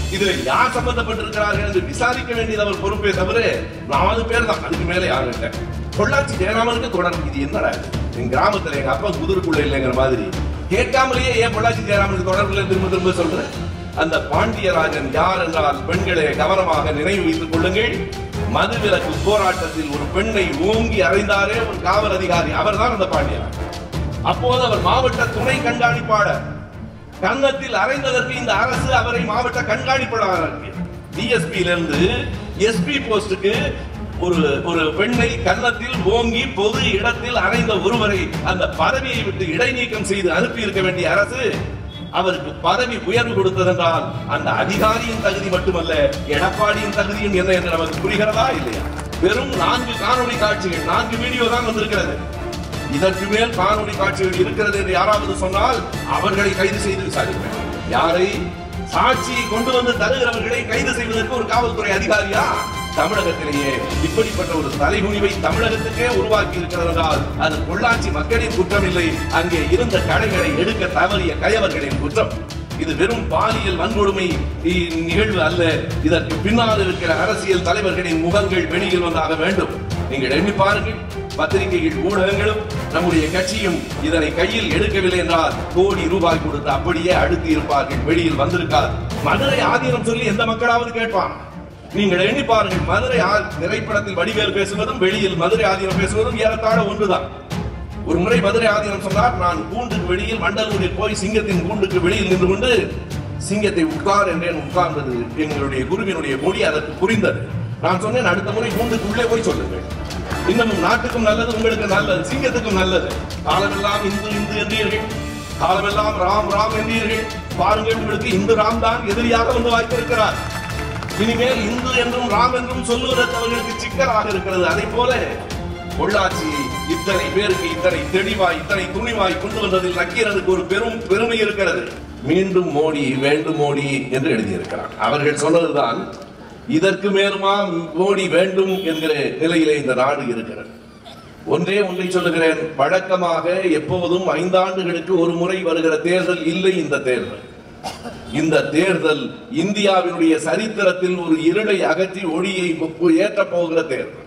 இதுல யார் சம்பந்தப்பட்டிருக்கிறார்கள் என்று விசாரிக்க வேண்டியது அவர் பொறுப்பே தவிர நாலு பேர் தான் அதுக்கு மேல யாரும் இல்லை பொள்ளாச்சி ஜெயராமனுக்கு தொடர்பு இது என்னடா இது? என் கிராமத்துல எங்க அப்பா குதிரைக்குள்ள இல்லைங்கிற மாதிரி கேட்காமலேயே ஏன் பொள்ளாச்சி ஜெயராமனுக்கு தொடர்பு இல்லை திரும்ப திரும்ப சொல்றேன் அந்த பாண்டியராஜன் யார் என்றால் பெண்களை கவனமாக நினைவு வைத்துக் கொள்ளுங்கள் மதுவிலக்கு போராட்டத்தில் ஒரு பெண்ணை ஓங்கி அறைந்தாரே ஒரு காவல் அதிகாரி அவர்தான் அந்த பாண்டியராஜன் அப்போது அவர் மாவட்ட துணை கண்காணிப்பாளர் கன்னத்தில் அறைந்ததற்கு இந்த அரசு அவரை மாவட்ட கண்காணிப்பாளராக டிஎஸ்பியிலிருந்து எஸ்பி போஸ்டுக்கு ஒரு ஒரு பெண்ணை கன்னத்தில் ஓங்கி பொது இடத்தில் அறைந்த ஒருவரை அந்த பதவியை விட்டு இடைநீக்கம் செய்து அனுப்பி இருக்க வேண்டிய அரசு அவருக்கு பதவி உயர்வு கொடுத்ததென்றால் அந்த அதிகாரியின் தகுதி மட்டுமல்ல எடப்பாடியின் தகுதியும் என்ன என்று நமக்கு புரிகிறதா இல்லையா வெறும் நான்கு காணொளி காட்சிகள் நான்கு வீடியோ தான் வந்திருக்கிறது இதற்கு மேல் காணொளி காட்சிகள் இருக்கிறது என்று யாராவது சொன்னால் அவர்களை கைது செய்து விசாரிக்க வேண்டும் யாரை சாட்சியை கொண்டு வந்து தருகிறவர்களை கைது செய்வதற்கு ஒரு காவல்துறை அதிகாரியா தமிழகத்திலேயே இப்படிப்பட்ட ஒரு தலைகுனிவை தமிழகத்துக்கே உருவாக்கி இருக்கிறது என்றால் அது பொள்ளாச்சி மக்களின் குற்றம் இல்லை அங்கே இருந்த கடைகளை எடுக்க தவறிய கயவர்களின் குற்றம் இது வெறும் பாலியல் வன்கொடுமை இ- நிகழ்வு அல்ல இதற்கு பின்னால் இருக்கிற அரசியல் தலைவர்களின் முகங்கள் வெளியில் வந்தாக வேண்டும் நீங்கள் எண்ணி பாருங்கள் பத்திரிகைகள் ஊடகங்களும் நம்முடைய கட்சியும் இதனை கையில் எடுக்கவில்லை என்றால் கோடி ரூபாய் கொடுத்து அப்படியே அடுத்து இருப்பார்கள் வெளியில் வந்திருக்கார் மதுரை ஆதீனம் சொல்லி எந்த மக்களாவது கேட்பான் நீங்கள் எண்ணி பாருங்கள் மதுரை ஆ- திரைப்படத்தில் வடிவேல் பேசுவதும் வெளியில் மதுரை ஆதீனம் பேசுவதும் ஏறத்தாழ ஒன்றுதான் ஒரு முறை மதுரை ஆதீனம் சொன்னார் நான் கூண்டுக்கு வெளியில் மண்டலூரில் போய் சிங்கத்தின் கூண்டுக்கு வெளியில் நின்று கொண்டு சிங்கத்தை உட்கார் என்றேன் உட்கார்ந்தது எங்களுடைய குருவினுடைய மொழி அதற்கு புரிந்தது நான் சொன்னேன் அடுத்த முறை கூண்டுக்கு உள்ளே போய் சொல்லுங்கள் இன்னமும் நாட்டுக்கும் நல்லது உங்களுக்கு நல்லது சிங்கத்துக்கும் நல்லது காலமெல்லாம் இந்து இந்து என்றீர்கள் காலமெல்லாம் ராம் ராம் என்றீர்கள் பாருங்கள் உங்களுக்கு இந்து ராம் தான் எதிரியாக வந்து வாய்ப்பிருக்கிறார் இனிமேல் இந்து என்றும் ராம் என்றும் சொல்லுவதற்கு அவர்களுக்கு சிக்கலாக இருக்கிறது அதை போல பொள்ளாச்சி இத்தனை பேருக்கு இத்தனை தெளிவாய் இத்தனை துணிவாய் கொண்டு வந்ததில் நக்கீரனுக்கு ஒரு பெரும் பெருமை இருக்கிறது மீண்டும் மோடி வேண்டும் மோடி என்று எழுதியிருக்கிறார் அவர்கள் சொன்னதுதான் இதற்கு மேலுமா மோடி வேண்டும் என்கிற நிலையிலே இந்த நாடு இருக்கிறது ஒன்றே ஒன்றை சொல்லுகிறேன் வழக்கமாக எப்போதும் ஐந்தாண்டுகளுக்கு ஒரு முறை வருகிற தேர்தல் இல்லை இந்த தேர்தல் இந்த தேர்தல் இந்தியாவினுடைய சரித்திரத்தில் ஒரு இருளை அகற்றி ஒளியை ஏற்றப் போகிற தேர்தல்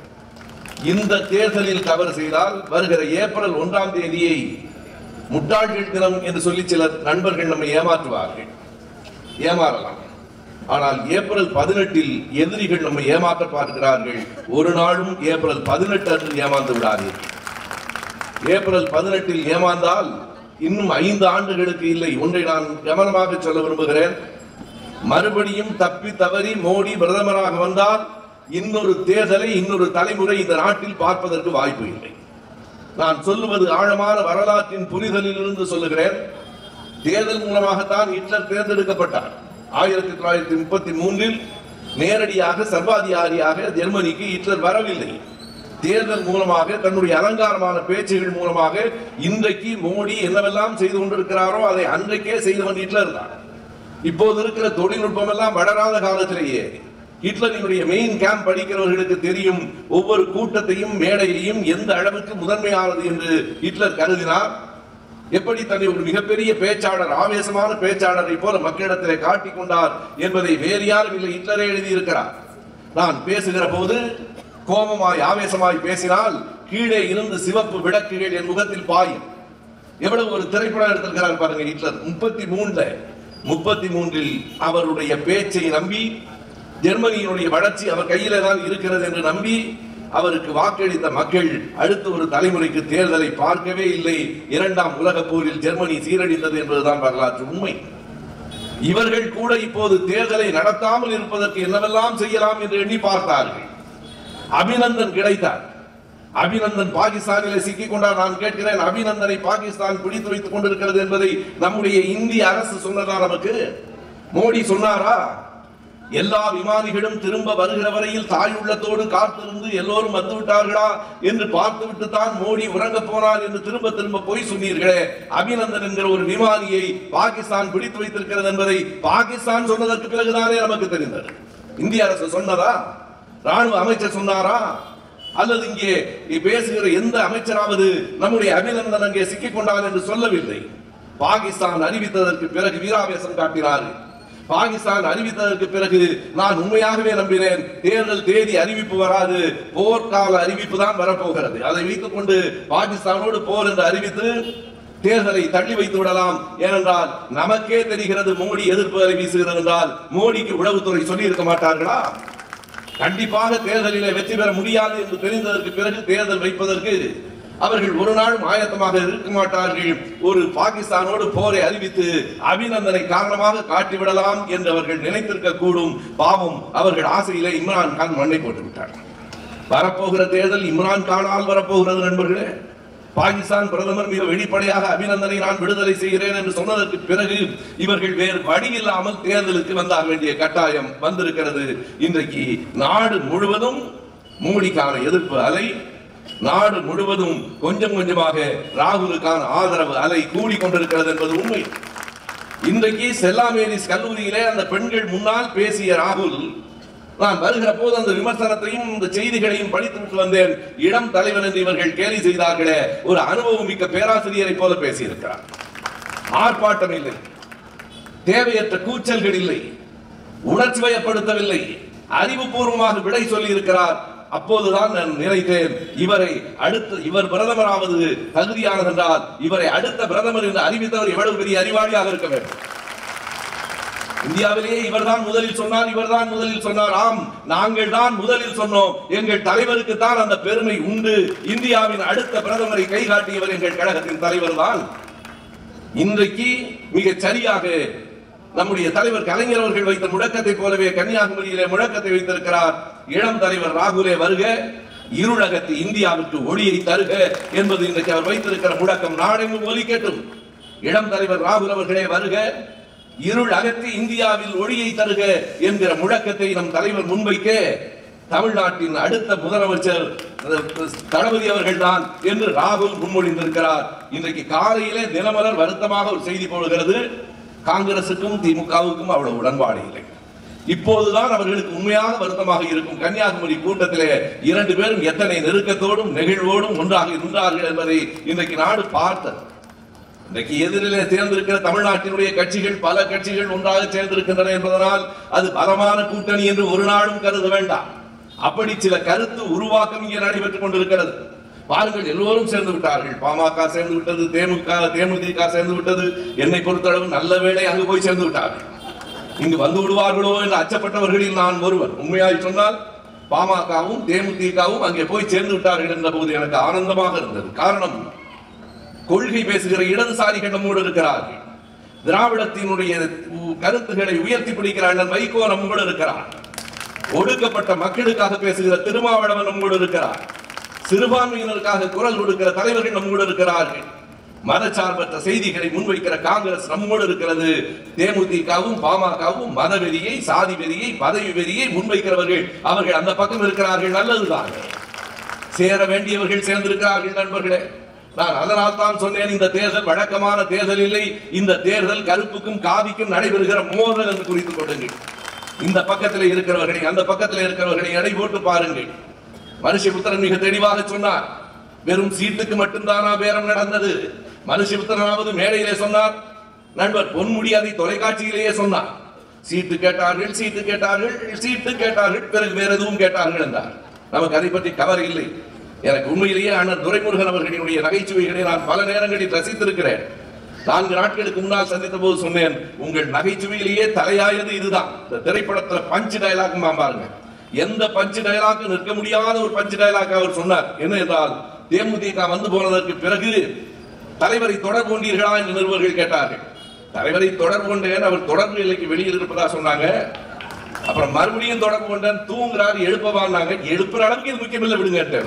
இந்த தேர்தலில் தவறு செய்தால் வருகிற ஏப்ரல் ஒன்றாம் தேதியை முட்டாள்கள் தினம் என்று சொல்லி சில நண்பர்கள் நம்மை ஏமாற்றுவார்கள் ஏமாறலாம் ஆனால் ஏப்ரல் பதினெட்டில் எதிரிகள் நம்மை ஏமாற்ற பார்க்கிறார்கள் ஒரு நாளும் ஏப்ரல் பதினெட்டு அன்று ஏமாந்து விடாதீர்கள் ஏப்ரல் பதினெட்டில் ஏமாந்தால் இன்னும் ஐந்து ஆண்டுகளுக்கு இல்லை ஒன்றை நான் கவனமாக சொல்ல விரும்புகிறேன் மறுபடியும் தப்பி தவறி மோடி பிரதமராக வந்தால் இன்னொரு தேர்தலை இன்னொரு தலைமுறை இந்த நாட்டில் பார்ப்பதற்கு வாய்ப்பு இல்லை நான் சொல்லுவது ஆழமான வரலாற்றின் புரிதலில் இருந்து சொல்லுகிறேன் தேர்தல் மூலமாகத்தான் ஹிட்லர் தேர்ந்தெடுக்கப்பட்டார் ஆயிரத்தி தொள்ளாயிரத்தி முப்பத்தி மூன்றில் நேரடியாக சர்வாதிகாரியாக ஜெர்மனிக்கு ஹிட்லர் வரவில்லை தேர்தல் மூலமாக தன்னுடைய அலங்காரமான பேச்சுகள் மூலமாக இன்றைக்கு மோடி என்னவெல்லாம் செய்து கொண்டிருக்கிறாரோ அதை அன்றைக்கே செய்தவன் ஹிட்லர் தான் இப்போது இருக்கிற தொழில்நுட்பம் எல்லாம் வளராத காலத்திலேயே ஹிட்லரினுடைய மெயின் கேம்ப் படிக்கிறவர்களுக்கு தெரியும் ஒவ்வொரு கூட்டத்தையும் மேடையையும் எந்த அளவுக்கு முதன்மையானது என்று ஹிட்லர் கருதினார் எப்படி தன்னை ஒரு மிகப்பெரிய பேச்சாளர் ஆவேசமான பேச்சாளரை போல மக்களிடத்திலே காட்டிக் கொண்டார் என்பதை வேறு யாரும் இல்லை ஹிட்லரே எழுதியிருக்கிறார் நான் பேசுகிற போது கோபமாய் ஆவேசமாய் பேசினால் கீழே இருந்து சிவப்பு விளக்குகள் என் முகத்தில் பாயும் எவ்வளவு ஒரு திரைப்படம் எடுத்திருக்கிறார் பாருங்க ஹிட்லர் முப்பத்தி மூணுல முப்பத்தி மூன்றில் அவருடைய பேச்சை நம்பி ஜெர்மனியினுடைய வளர்ச்சி அவர் கையில தான் இருக்கிறது என்று நம்பி அவருக்கு வாக்களித்த மக்கள் அடுத்த ஒரு தலைமுறைக்கு தேர்தலை பார்க்கவே இல்லை இரண்டாம் உலகப் போரில் ஜெர்மனி சீரழிந்தது என்பதுதான் வரலாற்று உண்மை இவர்கள் கூட இப்போது தேர்தலை நடத்தாமல் இருப்பதற்கு என்னவெல்லாம் செய்யலாம் என்று எண்ணி பார்த்தார்கள் அபிநந்தன் கிடைத்தார் அபிநந்தன் பாகிஸ்தானிலே சிக்கிக் கொண்டார் நான் கேட்கிறேன் அபிநந்தனை பாகிஸ்தான் பிடித்து வைத்துக் கொண்டிருக்கிறது என்பதை நம்முடைய இந்திய அரசு சொன்னதா நமக்கு மோடி சொன்னாரா எல்லா விமானிகளும் திரும்ப வருகிற வரையில் தாய் உள்ளத்தோடு காத்திருந்து எல்லோரும் வந்து விட்டார்களா என்று பார்த்துவிட்டு தான் மோடி உறங்க போனார் என்று திரும்ப திரும்ப பொய் சொன்னீர்களே அபிநந்தன் என்கிற ஒரு விமானியை பாகிஸ்தான் பிடித்து வைத்திருக்கிறது என்பதை பாகிஸ்தான் சொன்னதற்கு பிறகுதானே நமக்கு தெரிந்தது இந்திய அரசு சொன்னதா ராணுவ அமைச்சர் சொன்னாரா அல்லது இங்கே பேசுகிற எந்த அமைச்சராவது நம்முடைய அபிநந்தன் அங்கே சிக்கிக் கொண்டார் என்று சொல்லவில்லை பாகிஸ்தான் அறிவித்ததற்கு பிறகு வீராவேசம் காட்டினார்கள் பாகிஸ்தான் அறிவித்ததற்கு பிறகு நான் உண்மையாகவே நம்பினேன் தேர்தல் தேதி அறிவிப்பு வராது போர்க்கால அறிவிப்பு தான் வரப்போகிறது அதை வைத்துக் கொண்டு பாகிஸ்தானோடு போர் என்று அறிவித்து தேர்தலை தள்ளி வைத்து விடலாம் ஏனென்றால் நமக்கே தெரிகிறது மோடி எதிர்ப்பு அலை வீசுகிறது என்றால் மோடிக்கு உளவுத்துறை சொல்லி இருக்க மாட்டார்களா கண்டிப்பாக தேர்தலிலே வெற்றி பெற முடியாது என்று தெரிந்ததற்கு பிறகு தேர்தல் வைப்பதற்கு அவர்கள் ஒரு நாளும் ஆயத்தமாக இருக்க மாட்டார்கள் ஒரு பாகிஸ்தானோடு போரை அறிவித்து அபிநந்தனை காரணமாக காட்டிவிடலாம் என்று அவர்கள் நினைத்திருக்க கூடும் பாவம் அவர்கள் ஆசையிலே இம்ரான் கான் மண்ணை போட்டு விட்டார் வரப்போகிற தேர்தல் இம்ரான் கானால் வரப்போகிறது நண்பர்களே பாகிஸ்தான் பிரதமர் மிக வெளிப்படையாக அபிநந்தனை நான் விடுதலை செய்கிறேன் என்று சொன்னதற்கு பிறகு இவர்கள் வேறு வழி இல்லாமல் தேர்தலுக்கு வந்தாக வேண்டிய கட்டாயம் வந்திருக்கிறது இன்றைக்கு நாடு முழுவதும் மோடிக்கான எதிர்ப்பு அலை நாடு முழுவதும் கொஞ்சம் கொஞ்சமாக ராகுலுக்கான ஆதரவு அலை கூடிக்கொண்டிருக்கிறது என்பது உண்மை இன்றைக்கு செல்லா மேரிஸ் கல்லூரியிலே அந்த பெண்கள் முன்னால் பேசிய ராகுல் நான் வருகிற போது அந்த விமர்சனத்தையும் இந்த செய்திகளையும் படித்து விட்டு வந்தேன் இடம் தலைவர் என்று இவர்கள் கேலி செய்தார்களே ஒரு அனுபவம் மிக்க பேராசிரியரை போல பேசியிருக்கிறார் ஆர்ப்பாட்டம் இல்லை தேவையற்ற கூச்சல்கள் இல்லை உணர்ச்சி வயப்படுத்தவில்லை அறிவுபூர்வமாக விடை சொல்லி இருக்கிறார் அப்போதுதான் நான் நினைத்தேன் இவரை அடுத்த இவர் பிரதமராவது தகுதியானது என்றால் இவரை அடுத்த பிரதமர் என்று அறிவித்தவர் எவ்வளவு பெரிய அறிவாளியாக இருக்க வேண்டும் இந்தியாவிலேயே இவர்தான் முதலில் சொன்னார் இவர்தான் முதலில் சொன்னார் ஆம் நாங்கள் தான் முதலில் சொன்னோம் எங்கள் தலைவருக்கு தான் அந்த பெருமை உண்டு இந்தியாவின் அடுத்த பிரதமரை கை காட்டியவர் எங்கள் கழகத்தின் தலைவர் தான் இன்றைக்கு மிகச் சரியாக நம்முடைய தலைவர் கலைஞர் அவர்கள் வைத்த முழக்கத்தை போலவே கன்னியாகுமரியிலே முழக்கத்தை வைத்திருக்கிறார் இளம் தலைவர் ராகுலே வருக இருளகத்து இந்தியாவுக்கு ஒளியை தருக என்பது இன்றைக்கு அவர் வைத்திருக்கிற முழக்கம் நாடெங்கும் ஒலிக்கட்டும் இளம் தலைவர் ராகுல் அவர்களே வருக இருள் அகற்றி இந்தியாவில் ஒளியை தருக என்கிற முழக்கத்தை நம் தலைவர் முன்வைக்க தமிழ்நாட்டின் அடுத்த முதலமைச்சர் அஹ், தளபதி அவர்கள்தான் என்று ராகுல் முன்மொழிந்திருக்கிறார் இன்றைக்கு காலையிலே தினமலர் வருத்தமாக ஒரு செய்தி போடுகிறது காங்கிரசுக்கும் திமுகவுக்கும் அவ்வளவு உடன்பாடு இல்லை இப்போதுதான் அவர்களுக்கு உண்மையாக வருத்தமாக இருக்கும் கன்னியாகுமரி கூட்டத்திலே இரண்டு பேரும் எத்தனை நெருக்கத்தோடும் நெகிழ்வோடும் ஒன்றாக நின்றார்கள் என்பதை இன்றைக்கு நாடு பார்த்தது இன்றைக்கு எதிரிலே சேர்ந்திருக்கிற தமிழ்நாட்டினுடைய கட்சிகள் பல கட்சிகள் ஒன்றாக சேர்ந்திருக்கின்றன என்பதனால் அது பலமான கூட்டணி என்று ஒரு நாளும் கருத வேண்டாம் அப்படி சில கருத்து உருவாக்கம் இங்கே நடைபெற்றுக் கொண்டிருக்கிறது பாருங்கள் எல்லோரும் சேர்ந்து விட்டார்கள் பாமக சேர்ந்து விட்டது தேமுக தேமுதிக சேர்ந்து விட்டது என்னை பொறுத்தளவு நல்ல வேளை அங்கு போய் சேர்ந்து விட்டார்கள் இங்கு வந்து விடுவார்களோ என்று அச்சப்பட்டவர்களில் நான் ஒருவர் உண்மையாய் சொன்னால் பாமகவும் தேமுதிகவும் அங்கே போய் சேர்ந்து விட்டார்கள் என்ற போது எனக்கு ஆனந்தமாக இருந்தது காரணம் கொள்கை பேசுகிற இடதுசாரிகள் நம்மோடு இருக்கிறார்கள் திராவிடத்தினுடைய கருத்துக்களை உயர்த்தி பிடிக்கிற அண்ணன் வைகோ நம்மோடு இருக்கிறார் ஒடுக்கப்பட்ட மக்களுக்காக பேசுகிற திருமாவளவன் நம்மோடு இருக்கிறார் சிறுபான்மையினருக்காக குரல் கொடுக்கிற தலைவர்கள் நம்மோடு இருக்கிறார்கள் மதச்சார்பற்ற செய்திகளை முன்வைக்கிற காங்கிரஸ் நம்மோடு இருக்கிறது தேமுதிகவும் பாமகவும் மதவெறியை சாதி வெறியை பதவி வெறியை முன்வைக்கிறவர்கள் அவர்கள் அந்த பக்கம் இருக்கிறார்கள் நல்லதுதான் சேர வேண்டியவர்கள் சேர்ந்திருக்கிறார்கள் நண்பர்களே நான் அதனால் தான் சொன்னேன் இந்த தேர்தல் வழக்கமான தேர்தல் இல்லை இந்த தேர்தல் கருப்புக்கும் காவிக்கும் நடைபெறுகிற மோதல் என்று குறித்துக் கொள்ளுங்கள் இந்த பக்கத்தில் இருக்கிறவர்களை அந்த பக்கத்தில் இருக்கிறவர்களை எடை போட்டு பாருங்கள் மனுஷபுத்திரன் மிக தெளிவாக சொன்னார் வெறும் சீட்டுக்கு மட்டும்தானா பேரம் நடந்தது மனுஷபுத்திரனாவது மேடையிலே சொன்னார் நண்பர் பொன்முடி அதை தொலைக்காட்சியிலேயே சொன்னார் சீட்டு கேட்டார்கள் சீட்டு கேட்டார்கள் சீட்டு கேட்டார்கள் பிறகு வேற எதுவும் கேட்டார்கள் என்றார் நமக்கு அதை பற்றி கவலை இல்லை எனக்கு உண்மையிலேயே அண்ணன் துரைமுருகன் அவர்களினுடைய நகைச்சுவைகளை நான் பல நேரங்களில் ரசித்திருக்கிறேன் நான்கு நாட்களுக்கு முன்னால் சந்தித்த போது சொன்னேன் உங்கள் நகைச்சுவையிலேயே தலையாயது இதுதான் இந்த திரைப்படத்துல பஞ்சு டயலாக் பாருங்க எந்த பஞ்சு டயலாக் நிற்க முடியாத ஒரு பஞ்சு டயலாக் அவர் சொன்னார் என்ன என்றால் தேமுதிக வந்து போனதற்கு பிறகு தலைவரை தொடர்பு கொண்டீர்களா என்று நிருபர்கள் கேட்டார்கள் தலைவரை தொடர்பு கொண்டேன் அவர் தொடர்பு நிலைக்கு வெளியில் இருப்பதா சொன்னாங்க அப்புறம் மறுபடியும் தொடர்பு கொண்டேன் தூங்குறாரு எழுப்பவான்னாங்க எழுப்புற அளவுக்கு இது முக்கியமில்லை விடுங்க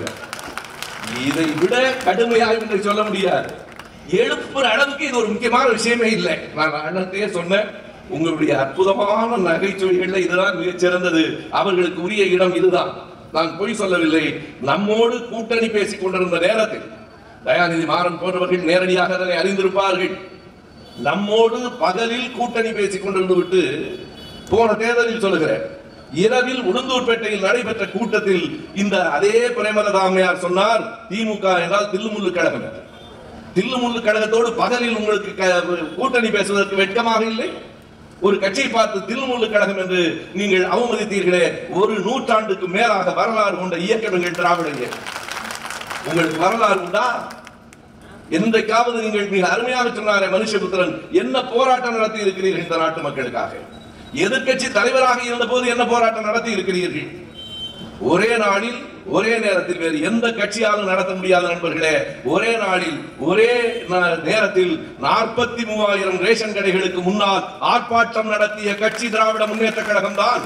இதை விட கடுமையாக இன்றை சொல்ல முடியாது எழுப்புற அளவுக்கு இது ஒரு முக்கியமான விஷயமே இல்லை நான் அண்ணத்தையே சொன்னேன் உங்களுடைய அற்புதமான நகைச்சுவைகள்ல இதுதான் மிகச் சிறந்தது அவர்களுக்கு உரிய இடம் இதுதான் நான் பொய் சொல்லவில்லை நம்மோடு கூட்டணி பேசிக் கொண்டிருந்த நேரத்தில் தயாநிதி மாறன் போன்றவர்கள் நேரடியாக அதனை அறிந்திருப்பார்கள் நம்மோடு பகலில் கூட்டணி பேசிக் கொண்டிருந்து விட்டு போன தேர்தலில் சொல்லுகிறேன் இரவில் உளுந்தூர்பேட்டையில் நடைபெற்ற கூட்டத்தில் இந்த அதே பிரேமலதாமையார் சொன்னார் திமுக என்றால் தில்லுமுள்ளு கழகம் என்று. தில்லுமுள்ளு கழகத்தோடு பகலில் உங்களுக்கு க- கூட்டணி பேசுவதற்கு வெட்கமாக இல்லை ஒரு கட்சியை பார்த்து தில்முல்லு கழகம் என்று நீங்கள் அவமதித்தீர்களே ஒரு நூற்றாண்டுக்கு மேலாக வரலாறு கொண்ட இயக்கம் எங்கள் திராவிட இயக்கம் உங்களுக்கு வரலாறு உண்டா என்றைக்காவது நீங்கள் மிக அருமையாக சொன்னாரே மனுஷபுத்திரன் என்ன போராட்டம் நடத்தி இருக்கிறீர்கள் இந்த நாட்டு மக்களுக்காக எதிர்க்கட்சி தலைவராக இருந்த போது என்ன போராட்டம் நடத்தி இருக்கிறீர்கள் ஒரே நாளில் ஒரே நேரத்தில் வேறு எந்த கட்சியாலும் நடத்த முடியாத நண்பர்களே ஒரே நாளில் ஒரே ந- நேரத்தில் நாற்பத்தி மூவாயிரம் ரேஷன் கடைகளுக்கு முன்னால் ஆர்ப்பாட்டம் நடத்திய கட்சி திராவிட முன்னேற்ற கழகம் தான்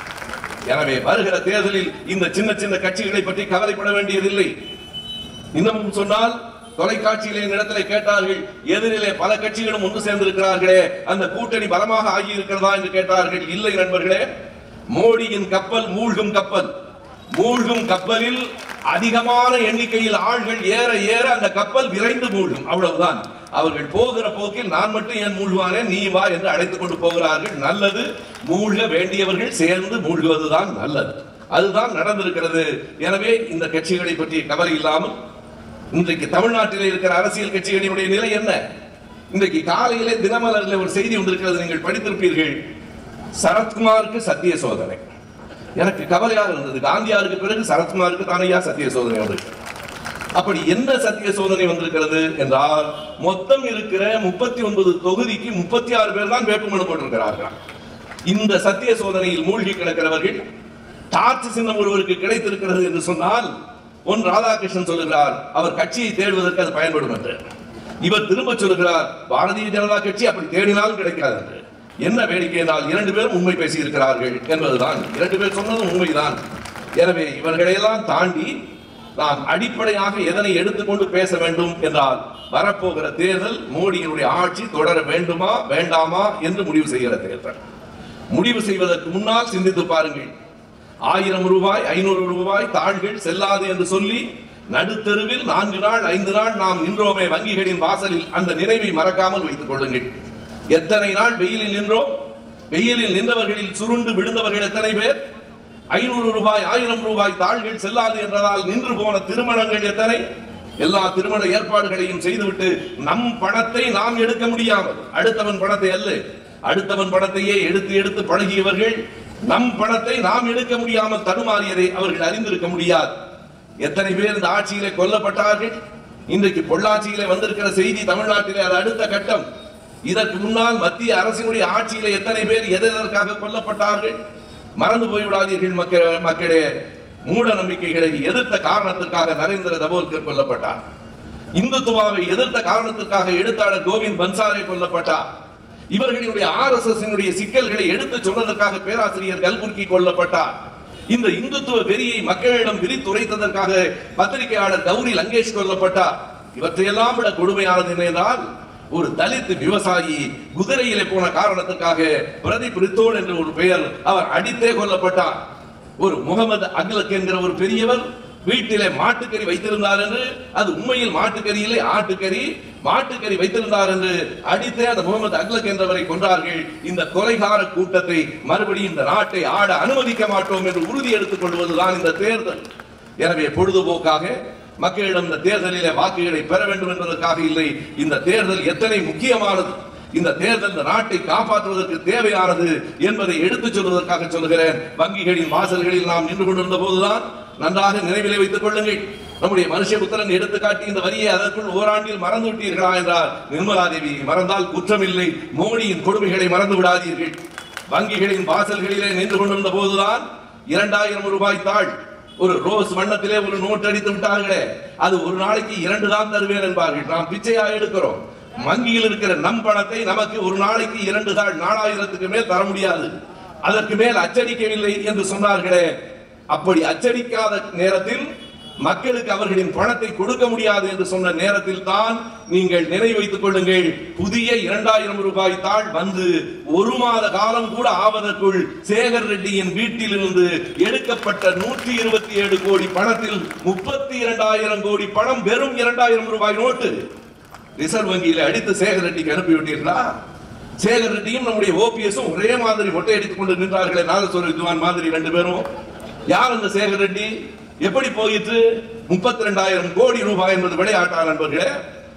எனவே வருகிற தேர்தலில் இந்த சின்ன சின்ன கட்சிகளை பற்றி கவலைப்பட வேண்டியதில்லை இன்னமும் சொன்னால் தொலைக்காட்சியிலே இடத்திலே கேட்டார்கள் எதிரிலே பல கட்சிகளும் ஒன்று சேர்ந்திருக்கிறார்களே அந்த கூட்டணி பலமாக ஆகி இருக்கிறதா என்று கேட்டார்கள் இல்லை நண்பர்களே மோடியின் கப்பல் மூழ்கும் கப்பல் மூழ்கும் கப்பலில் அதிகமான எண்ணிக்கையில் ஆள்கள் ஏற ஏற அந்த கப்பல் விரைந்து மூழ்கும் அவ்வளவுதான் அவர்கள் போகிற போக்கில் நான் மட்டும் ஏன் மூழ்குவானே நீ வா என்று அழைத்துக் கொண்டு போகிறார்கள் நல்லது மூழ்க வேண்டியவர்கள் சேர்ந்து மூழ்குவதுதான் நல்லது அதுதான் நடந்திருக்கிறது எனவே இந்த கட்சிகளை பற்றிய கவலை இல்லாமல் இன்றைக்கு தமிழ்நாட்டில் இருக்கிற அரசியல் கட்சிகளினுடைய நிலை என்ன இன்றைக்கு காலையிலே தினமலரில் ஒரு செய்தி வந்திருக்கிறது நீங்கள் படித்திருப்பீர்கள் சரத்குமாருக்கு சத்திய சோதனை எனக்கு கவலையாக இருந்தது காந்தியாருக்கு பிறகு சரத்குமாருக்கு தானையா சத்திய சோதனை வந்திருக்கு அப்படி என்ன சத்திய சோதனை வந்திருக்கிறது என்றால் மொத்தம் இருக்கிற முப்பத்தி ஒன்பது தொகுதிக்கு முப்பத்தி ஆறு பேர் தான் வேட்புமனு போட்டிருக்கிறார்கள் இந்த சத்திய சோதனையில் மூழ்கி கிடக்கிறவர்கள் டார்ச் சின்னம் ஒருவருக்கு கிடைத்திருக்கிறது என்று சொன்னால் பொன் ராதாகிருஷ்ணன் சொல்லுகிறார் அவர் கட்சியை தேடுவதற்கு அது பயன்படும் என்று இவர் திரும்ப சொல்லுகிறார் பாரதிய ஜனதா கட்சி அப்படி தேடினாலும் கிடைக்காது என்று என்ன வேடிக்கை என்றால் இரண்டு பேரும் உண்மை பேசி இருக்கிறார்கள் என்பதுதான் இரண்டு பேர் சொன்னதும் உண்மைதான் எனவே இவர்களையெல்லாம் தாண்டி நாம் அடிப்படையாக எதனை எடுத்துக்கொண்டு பேச வேண்டும் என்றால் வரப்போகிற தேர்தல் மோடியினுடைய ஆட்சி தொடர வேண்டுமா வேண்டாமா என்று முடிவு செய்கிற தேர்தல் முடிவு செய்வதற்கு முன்னால் சிந்தித்து பாருங்கள் ஆயிரம் ரூபாய் ஐநூறு ரூபாய் தாள்கள் செல்லாது என்று சொல்லி நடுத்தெருவில் நான்கு நாள் ஐந்து நாள் நாம் நின்றோமே வங்கிகளின் வாசலில் அந்த நினைவை மறக்காமல் வைத்துக் கொள்ளுங்கள் எத்தனை நாள் வெயிலில் நின்றோம் வெயிலில் நின்றவர்களில் சுருண்டு விழுந்தவர்கள் எத்தனை பேர் ஐநூறு ரூபாய் ஆயிரம் ரூபாய் தாள்கள் செல்லாது என்றதால் நின்று போன திருமணங்கள் எத்தனை எல்லா திருமண ஏற்பாடுகளையும் செய்துவிட்டு நம் பணத்தை நாம் எடுக்க முடியாமல் அடுத்தவன் பணத்தை அல்ல அடுத்தவன் பணத்தையே எடுத்து எடுத்து பழகியவர்கள் நம் பணத்தை நாம் எடுக்க முடியாமல் தடுமாறியதை அவர்கள் அறிந்திருக்க முடியாது எத்தனை பேர் இந்த ஆட்சியிலே கொல்லப்பட்டார்கள் இன்றைக்கு பொள்ளாச்சியிலே வந்திருக்கிற செய்தி தமிழ்நாட்டிலே அது அடுத்த கட்டம் இதற்கு முன்னால் மத்திய அரசினுடைய ஆட்சியிலே எத்தனை பேர் எதற்காக கொல்லப்பட்டார்கள் மறந்து போய்விடாதீர்கள் மக்கள் மக்களே மூட நம்பிக்கைகளை எதிர்த்த காரணத்திற்காக நரேந்திர தபோல்கர் கொல்லப்பட்டார் இந்துத்துவாவை எதிர்த்த காரணத்திற்காக எழுத்தாளர் கோவிந்த் பன்சாரே கொல்லப்பட்டார் இவர்களுடைய ஆர் எஸ் எஸ் சிக்கல்களை எடுத்து சொன்னதற்காக பேராசிரியர் கல்குர்கி கொல்லப்பட்டார் இந்த இந்துத்துவ வெறியை மக்களிடம் விரித்துரைத்ததற்காக பத்திரிகையாளர் கௌரி லங்கேஷ் கொல்லப்பட்டார் இவற்றையெல்லாம் விட கொடுமையானது என்னென்றால் ஒரு தலித் விவசாயி குதிரையிலே போன காரணத்துக்காக பிரதீப் ரித்தோல் என்ற ஒரு பெயர் அவர் அடித்தே கொல்லப்பட்டார் ஒரு முகமது அக்லக் என்கிற ஒரு பெரியவர் வீட்டிலே மாட்டுக்கறி வைத்திருந்தார் என்று அது உண்மையில் மாட்டுக்கறி இல்லை ஆட்டுக்கறி மாட்டுக்கறி வைத்திருந்தார் என்று அடித்தே அந்த முகமது அக்லக் என்றவரை கொன்றார்கள் இந்த கொலைகார கூட்டத்தை மறுபடியும் இந்த நாட்டை ஆட அனுமதிக்க மாட்டோம் என்று உறுதி எடுத்துக் கொள்வதுதான் இந்த தேர்தல் எனவே பொழுதுபோக்காக மக்களிடம் இந்த தேர்தலிலே வாக்குகளை பெற வேண்டும் என்பதற்காக இல்லை இந்த தேர்தல் எத்தனை முக்கியமானது இந்த தேர்தல் இந்த நாட்டை காப்பாற்றுவதற்கு தேவையானது என்பதை எடுத்துச் சொல்வதற்காக சொல்லுகிறேன் வங்கிகளின் வாசல்களில் நாம் நின்று கொண்டிருந்த போதுதான் நன்றாக நினைவிலே வைத்துக் கொள்ளுங்கள் நம்முடைய மனுஷபுத்திரன் எடுத்துக்காட்டி இந்த வரியை அதற்குள் ஓராண்டில் மறந்து விட்டீர்களா என்றார் நிர்மலா தேவி மறந்தால் குற்றமில்லை மோடியின் கொடுமைகளை மறந்து விடாதீர்கள் வங்கிகளின் வாசல்களிலே நின்று கொண்டிருந்த போதுதான் இரண்டாயிரம் ரூபாய் தாள் ஒரு ரோஸ் வண்ணத்திலே ஒரு நோட் அடித்து விட்டார்களே அது ஒரு நாளைக்கு இரண்டு தான் தருவேன் என்பார்கள் நாம் பிச்சையா எடுக்கிறோம் வங்கியில் இருக்கிற நம் பணத்தை நமக்கு ஒரு நாளைக்கு இரண்டு தாள் நாலாயிரத்துக்கு மேல் தர முடியாது அதற்கு மேல் அச்சடிக்கவில்லை என்று சொன்னார்களே அப்படி அச்சடிக்காத நேரத்தில் மக்களுக்கு அவர்களின் பணத்தை கொடுக்க முடியாது என்று சொன்ன நேரத்தில் தான் நீங்கள் நினைவு வைத்துக் கொள்ளுங்கள் புதிய இரண்டாயிரம் ரூபாய் தாள் வந்து ஒரு மாத காலம் கூட ஆவதற்குள் சேகர் ரெட்டியின் வீட்டிலிருந்து எடுக்கப்பட்ட நூற்றி இருபத்தி ஏழு கோடி பணத்தில் முப்பத்தி இரண்டாயிரம் கோடி பணம் வெறும் இரண்டாயிரம் ரூபாய் நோட்டு ரிசர்வ் வங்கியில அடித்து சேகர் ரெட்டிக்கு அனுப்பிவிட்டீர்களா சேகர் ரெட்டியும் நம்முடைய ஓபிஎஸும் ஒரே மாதிரி மொட்டை அடித்துக் கொண்டு நின்றார்களே நாதஸ்வர வித்வான் மாதிரி ரெண்டு பேரும் யார் அந்த சேகர் ரெட்டி எப்படி போயிற்று முப்பத்தி ரெண்டாயிரம் கோடி ரூபாய் என்பது விளையாட்டா நண்பர்களே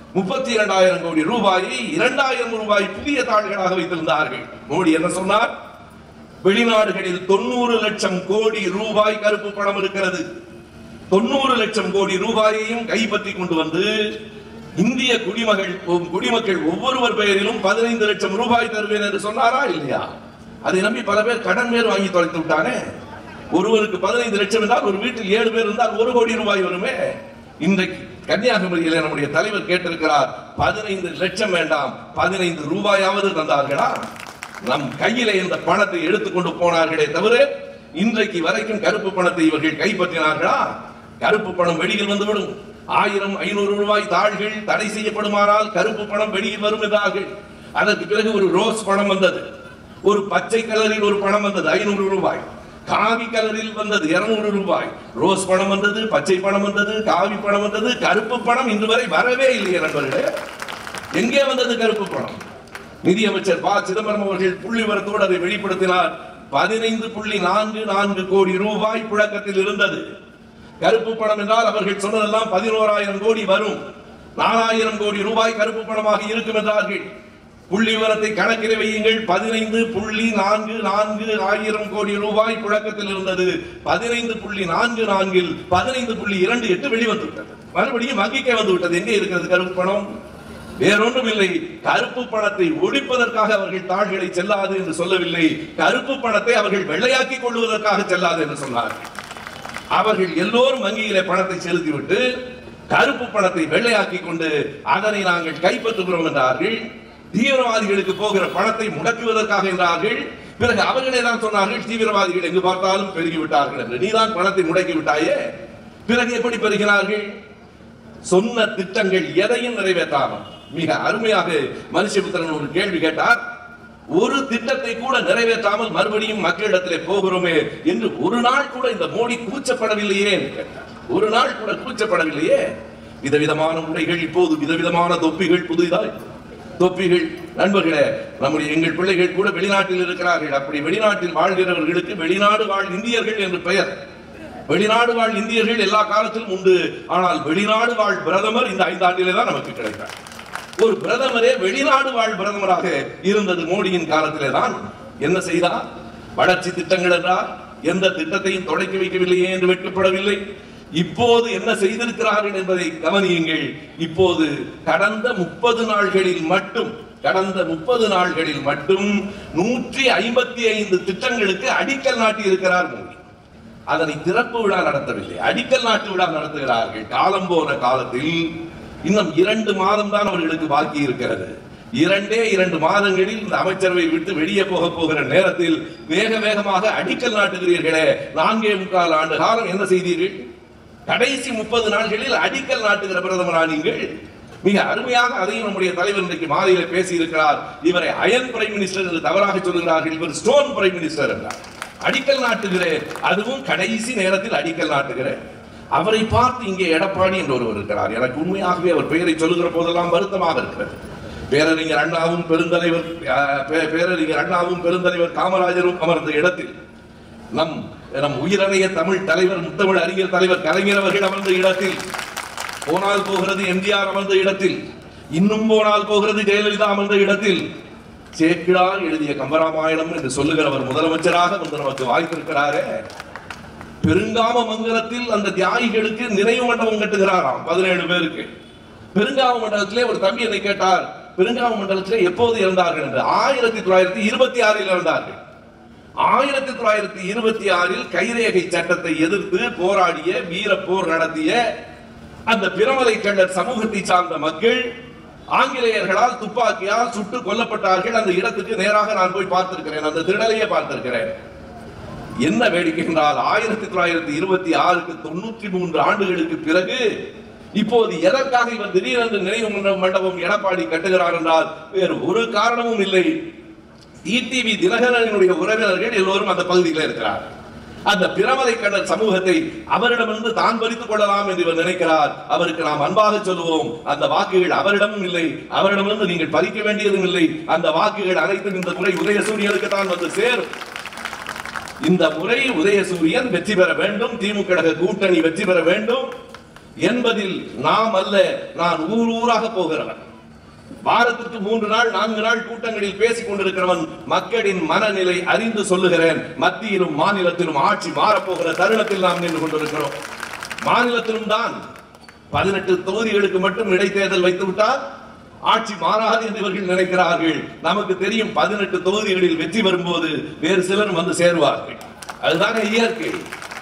முப்பத்தி இரண்டாயிரம் கோடி ரூபாயை இரண்டாயிரம் ரூபாய் புதிய தாள்களாக வைத்திருந்தார்கள் மோடி என்ன சொன்னார் வெளிநாடுகளில் தொண்ணூறு லட்சம் கோடி ரூபாய் கருப்பு பணம் இருக்கிறது தொண்ணூறு லட்சம் கோடி ரூபாயையும் கைப்பற்றி கொண்டு வந்து இந்திய குடிமகள் குடிமக்கள் ஒவ்வொருவர் பெயரிலும் பதினைந்து லட்சம் ரூபாய் தருவேன் என்று சொன்னாரா இல்லையா அதை நம்பி பல பேர் கடன் பேர் வாங்கி தொலைத்து விட்டானே ஒருவருக்கு பதினைந்து லட்சம் என்றால் ஒரு வீட்டில் ஏழு பேர் இருந்தால் ஒரு கோடி ரூபாய் வருமே இன்றைக்கு கன்னியாகுமரியில் நம்முடைய தலைவர் கேட்டிருக்கிறார் பதினைந்து லட்சம் வேண்டாம் பதினைந்து ரூபாயாவது தந்தார்களா நம் கையிலே இந்த பணத்தை எடுத்துக்கொண்டு போனார்களே தவிர இன்றைக்கு வரைக்கும் கருப்பு பணத்தை இவர்கள் கைப்பற்றினார்களா கருப்பு பணம் வெளியில் வந்துவிடும் ஆயிரம் ஐநூறு ரூபாய் தாள்கள் தடை செய்யப்படுமானால் கருப்பு பணம் வெளியில் வரும் என்றார்கள் அதற்கு பிறகு ஒரு ரோஸ் பணம் வந்தது ஒரு பச்சை கலரில் ஒரு பணம் வந்தது ஐநூறு ரூபாய் காவி கலரில் வந்தது இருநூறு ரூபாய் ரோஸ் பணம் வந்தது பச்சை பணம் வந்தது காவி பணம் வந்தது கருப்பு பணம் இன்று வரை வரவே இல்லையே நண்பர்களே எங்கே வந்தது கருப்பு பணம் நிதியமைச்சர் ப சிதம்பரம் அவர்கள் புள்ளி விவரத்தோடு அதை வெளிப்படுத்தினார் பதினைந்து புள்ளி நான்கு நான்கு கோடி ரூபாய் புழக்கத்தில் இருந்தது கருப்பு பணம் என்றால் அவர்கள் சொன்னதெல்லாம் பதினோராயிரம் கோடி வரும் நாலாயிரம் கோடி ரூபாய் கருப்பு பணமாக இருக்கும் என்றார்கள் புள்ளி விவரத்தை கணக்கில் வையுங்கள் பதினைந்து புள்ளி நான்கு நான்கு ஆயிரம் கோடி ரூபாய் புழக்கத்தில் இருந்தது பதினைந்து புள்ளி நான்கு நான்கில் பதினைந்து புள்ளி இரண்டு எட்டு வெளிவந்து விட்டது மறுபடியும் வங்கிக்கே வந்து விட்டது எங்கே இருக்கிறது கருப்பு பணம் வேறொன்றும் இல்லை கருப்பு பணத்தை ஒழிப்பதற்காக அவர்கள் தாள்களை செல்லாது என்று சொல்லவில்லை கருப்பு பணத்தை அவர்கள் வெள்ளையாக்கி கொள்வதற்காக செல்லாது என்று சொன்னார்கள் அவர்கள் எல்லோரும் வங்கியிலே பணத்தை செலுத்திவிட்டு கருப்பு பணத்தை வெள்ளையாக்கி கொண்டு அதனை நாங்கள் கைப்பற்றுகிறோம் என்றார்கள் தீவிரவாதிகளுக்கு போகிற பணத்தை முடக்குவதற்காக என்றார்கள் பிறகு அவர்களே தான் சொன்னார்கள் தீவிரவாதிகள் எங்கு பார்த்தாலும் பெருகி விட்டார்கள் என்று நீதான் பணத்தை முடக்கி விட்டாயே பிறகு எப்படி பெருகினார்கள் சொன்ன திட்டங்கள் எதையும் நிறைவேற்றாமல் மிக அருமையாக மனுஷபுத்திரன் ஒரு கேள்வி கேட்டார் ஒரு திட்டத்தை கூட நிறைவேற்றாமல் மறுபடியும் மக்களிடத்திலே போகிறோமே என்று ஒரு நாள் கூட இந்த மோடி கூச்சப்படவில்லையே என்று கேட்டார் ஒரு நாள் கூட கூச்சப்படவில்லையே விதவிதமான உடைகள் இப்போது விதவிதமான தொப்பிகள் புதிதாய் தொப்பிகள் நண்பர்களே நம்முடைய எங்கள் பிள்ளைகள் கூட வெளிநாட்டில் இருக்கிறார்கள் அப்படி வெளிநாட்டில் வாழ்கிறவர்களுக்கு வெளிநாடு வாழ் இந்தியர்கள் என்று பெயர் வெளிநாடு வாழ் இந்தியர்கள் எல்லா காலத்திலும் உண்டு ஆனால் வெளிநாடு வாழ் பிரதமர் இந்த ஐந்தாண்டிலே தான் நமக்கு கிடைத்தார் ஒரு பிரதமரே வெளிநாடு வாழ் பிரதமராக இருந்தது மோடியின் காலத்திலே தான் என்ன செய்தார் வளர்ச்சி திட்டங்கள் என்றால் எந்த திட்டத்தையும் தொடக்கி வைக்கவில்லையே என்று வெட்கப்படவில்லை இப்போது என்ன செய்திருக்கிறார்கள் என்பதை கவனியுங்கள் இப்போது கடந்த முப்பது நாள்களில் மட்டும் கடந்த முப்பது நாள்களில் மட்டும் நூற்றி ஐம்பத்தி ஐந்து திட்டங்களுக்கு அடிக்கல் நாட்டி இருக்கிறார் மோடி அதனை திறப்பு விழா நடத்தவில்லை அடிக்கல் நாட்டு விழா நடத்துகிறார்கள் காலம் போன காலத்தில் இன்னும் இரண்டு மாதம் தான் அவர்களுக்கு பாக்கி இருக்கிறது இரண்டே இரண்டு மாதங்களில் இந்த அமைச்சரவை விட்டு வெளியே போக போகிற நேரத்தில் வேக வேகமாக அடிக்கல் நாட்டுகிறீர்களே நான்கே முக்கால் ஆண்டு காலம் என்ன செய்தீர்கள் கடைசி முப்பது நாட்களில் அடிக்கல் நாட்டுகிற பிரதமரா நீங்கள் மிக அருமையாக அதையும் நம்முடைய தலைவர் இன்றைக்கு மாலையில பேசி இருக்கிறார் இவரை அயன் பிரைம் மினிஸ்டர் என்று தவறாக சொல்லுகிறார்கள் இவர் ஸ்டோன் பிரைம் மினிஸ்டர் என்றார் அடிக்கல் நாட்டுகிறேன் அதுவும் கடைசி நேரத்தில் அடிக்கல் நாட்டுகிறேன் அவரை பார்த்து இங்கே எடப்பாடி என்று ஒருவர் இருக்கிறார் எனக்கு உண்மையாகவே அவர் பெயரை சொல்லுகிற போதெல்லாம் வருத்தமாக இருக்கிறது பேரறிஞர் அண்ணாவும் பெருந்தலைவர் அஹ், பே- பேரறிஞர் அண்ணாவும் பெருந்தலைவர் காமராஜரும் அமர்ந்த இடத்தில் நம் நம் உயிரறைய தமிழ் தலைவர் முத்தமிழ் அறிஞர் தலைவர் கலைஞர் அவர்கள் அமர்ந்த இடத்தில் போனால் போகிறது எம்ஜிஆர் அமர்ந்த இடத்தில் இன்னும் போனால் போகிறது ஜெயலலிதா அமர்ந்த இடத்தில் சேக்கிழார் எழுதிய கம்பராமாயணம் என்று சொல்லுகிறவர் முதலமைச்சராக வந்து நமக்கு வாய்ப்பிருக்கிறாரே பெருங்காம மங்கலத்தில் அந்த தியாகிகளுக்கு நினைவு மண்டபம் கட்டுகிறாராம் பதினேழு பேருக்கு பெருங்காம மண்டலத்திலே ஒரு தம்பி என்னை கேட்டார் பெருங்காம மண்டலத்திலே எப்போது இறந்தார்கள் என்று ஆயிரத்தி தொள்ளாயிரத்தி இருபத்தி ஆறில் இறந்தார்கள் ஆயிரத்தி தொள்ளாயிரத்தி இருபத்தி ஆறில் கைரேகை சட்டத்தை எதிர்த்து போராடிய வீர போர் நடத்திய அந்த பிரமலை கண்டர் சமூகத்தை சார்ந்த மக்கள் ஆங்கிலேயர்களால் துப்பாக்கியால் சுட்டு கொல்லப்பட்டார்கள் அந்த இடத்துக்கு நேராக நான் போய் பார்த்திருக்கிறேன் அந்த திடலையே பார்த்திருக்கிறேன் என்ன வேடிக்கை என்றால் ஆயிரத்தி தொள்ளாயிரத்தி இருபத்தி ஆறுக்கு தொண்ணூற்றி மூன்று ஆண்டுகளுக்கு பிறகு இப்போது எதற்காக இவர் திடீரென்று நினைவு மண்ட- மண்டபம் எடப்பாடி கட்டுகிறார் என்றால் வேறு ஒரு காரணமும் இல்லை டிடிவி தினகரனுடைய உறவினர்கள் எல்லோரும் அந்த பகுதியில் இருக்கிறார் அந்த பிரமலை கடல் சமூகத்தை அவரிடமிருந்து தான் பறித்துக் கொள்ளலாம் என்று இவர் நினைக்கிறார் அவருக்கு நாம் அன்பாக சொல்லுவோம் அந்த வாக்குகள் அவரிடமும் இல்லை அவரிடமிருந்து நீங்கள் பறிக்க வேண்டியதும் இல்லை அந்த வாக்குகள் அனைத்தும் இந்த முறை உதயசூரியனுக்கு தான் வந்து சேரும் இந்த முறை உதயசூரியன் வெற்றி பெற வேண்டும் திமுக கழக கூட்டணி வெற்றி பெற வேண்டும் என்பதில் நாம் அல்ல நான் ஊர் ஊராக போகிறவன் வாரத்திற்கு மூன்று நாள் நான்கு நாள் கூட்டங்களில் பேசிக் கொண்டிருக்கிறவன் மக்களின் மனநிலை அறிந்து சொல்லுகிறேன் மத்தியிலும் மாநிலத்திலும் ஆட்சி மாறப்போகிற தருணத்தில் நாம் நின்று கொண்டிருக்கிறோம் மாநிலத்திலும் தான் பதினெட்டு தொகுதிகளுக்கு மட்டும் இடைத்தேர்தல் வைத்து விட்டால் ஆட்சி மாறாது என்று இவர்கள் நினைக்கிறார்கள் நமக்கு தெரியும் பதினெட்டு தொகுதிகளில் வெற்றி வரும்போது வேறு சிலரும் வந்து சேருவார்கள் அதுதானே இயற்கை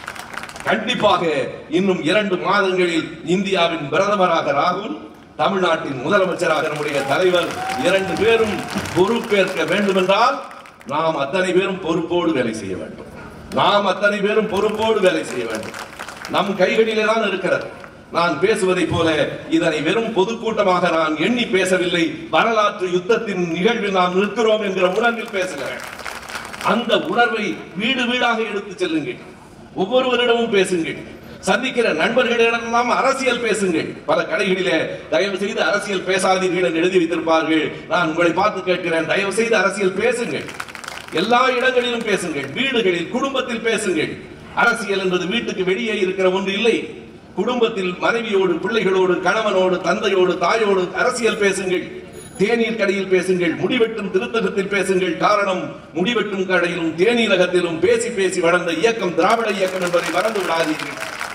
கண்டிப்பாக இன்னும் இரண்டு மாதங்களில் இந்தியாவின் பிரதமராக ராகுல் தமிழ்நாட்டின் முதலமைச்சராக நம்முடைய தலைவர் இரண்டு பேரும் பொறுப்பேற்க வேண்டும் என்றால் நாம் அத்தனை பேரும் பொறுப்போடு வேலை செய்ய வேண்டும் நாம் அத்தனை பேரும் பொறுப்போடு வேலை செய்ய வேண்டும் நம் கைகளிலே தான் இருக்கிறது நான் பேசுவதைப் போல இதனை வெறும் பொதுக்கூட்டமாக நான் எண்ணி பேசவில்லை வரலாற்று யுத்தத்தின் நிகழ்வில் நாம் நிற்கிறோம் என்கிற உணர்வில் பேசுகிறேன் அந்த உணர்வை வீடு வீடாக எடுத்து செல்லுங்கள் ஒவ்வொருவரிடமும் பேசுங்கள் சந்திக்கிற நண்பர்களிடமெல்லாம் அரசியல் பேசுங்கள் பல கடைகளிலே தயவு செய்து அரசியல் பேசாதீர்கள் என்று எழுதி வைத்திருப்பார்கள் நான் உங்களை பார்த்து கேட்கிறேன் தயவு செய்து அரசியல் பேசுங்கள் எல்லா இடங்களிலும் பேசுங்கள் வீடுகளில் குடும்பத்தில் பேசுங்கள் அரசியல் என்பது வீட்டுக்கு வெளியே இருக்கிற ஒன்று இல்லை குடும்பத்தில் மனைவியோடு பிள்ளைகளோடு கணவனோடு தந்தையோடு தாயோடு அரசியல் பேசுங்கள் தேநீர் கடையில் பேசுங்கள் முடிவெட்டும் திருத்தகத்தில் பேசுங்கள் காரணம் முடிவெட்டும் கடையிலும் தேநீரகத்திலும் பேசி பேசி வளர்ந்த இயக்கம் திராவிட இயக்கம் என்பதை மறந்து விடாதீர்கள்